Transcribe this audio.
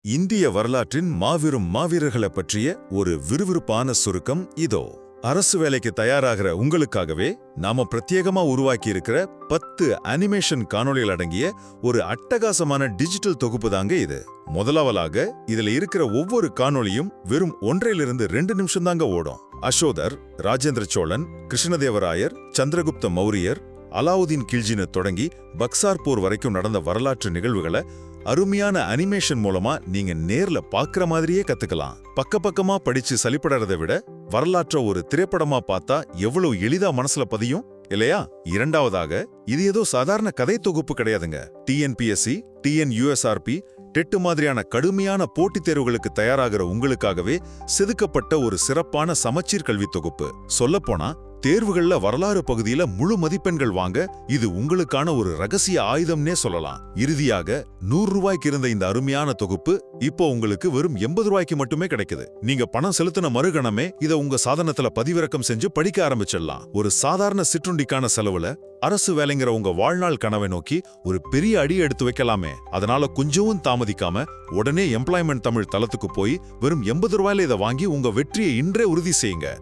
இந்திய வரலாற்றின் மாபெரும் மாவீரர்களை பற்றிய ஒரு விறுவிறுப்பான சுருக்கம் இதோ அரசு வேலைக்கு தயாராகிற உங்களுக்காகவே நாம பிரத்யேகமா உருவாக்கி இருக்கிற பத்து அனிமேஷன் காணொளிகள் அடங்கிய ஒரு அட்டகாசமான டிஜிட்டல் தொகுப்பு தாங்க இது முதலாவதாக இதுல இருக்கிற ஒவ்வொரு காணொளியும் வெறும் ஒன்றையிலிருந்து ரெண்டு நிமிஷம் தாங்க ஓடும் அசோதர் ராஜேந்திர சோழன் கிருஷ்ணதேவராயர் சந்திரகுப்த மௌரியர் அலாவுதீன் கில்ஜின்னு தொடங்கி பக்சார் போர் வரைக்கும் நடந்த வரலாற்று நிகழ்வுகளை அருமையான அனிமேஷன் மூலமா நீங்க நேர்ல பாக்குற மாதிரியே கத்துக்கலாம் பக்க பக்கமா படிச்சு சலிப்படறதை விட வரலாற்ற ஒரு திரைப்படமா பார்த்தா எவ்வளவு எளிதா மனசுல பதியும் இல்லையா இரண்டாவதாக இது ஏதோ சாதாரண கதை தொகுப்பு கிடையாதுங்க டிஎன்பிஎஸ்சி டிஎன் யூஎஸ்ஆர்பி டெட்டு மாதிரியான கடுமையான போட்டித் தேர்வுகளுக்கு தயாராகிற உங்களுக்காகவே செதுக்கப்பட்ட ஒரு சிறப்பான சமச்சீர் கல்வி தொகுப்பு சொல்லப்போனா தேர்வுகள்ல வரலாறு பகுதியில முழு மதிப்பெண்கள் வாங்க இது உங்களுக்கான ஒரு ரகசிய ஆயுதம்னே சொல்லலாம் இறுதியாக நூறு ரூபாய்க்கு இருந்த இந்த அருமையான தொகுப்பு இப்போ உங்களுக்கு வெறும் எண்பது ரூபாய்க்கு மட்டுமே கிடைக்குது நீங்க பணம் செலுத்தின மறுகணமே இதை உங்க சாதனத்துல பதிவிறக்கம் செஞ்சு படிக்க ஆரம்பிச்சிடலாம் ஒரு சாதாரண சிற்றுண்டிக்கான செலவுல அரசு வேலைங்கிற உங்க வாழ்நாள் கனவை நோக்கி ஒரு பெரிய அடி எடுத்து வைக்கலாமே அதனால கொஞ்சமும் தாமதிக்காம உடனே எம்ப்ளாய்மெண்ட் தமிழ் தளத்துக்கு போய் வெறும் எண்பது ரூபாயில இதை வாங்கி உங்க வெற்றியை இன்றே உறுதி செய்யுங்க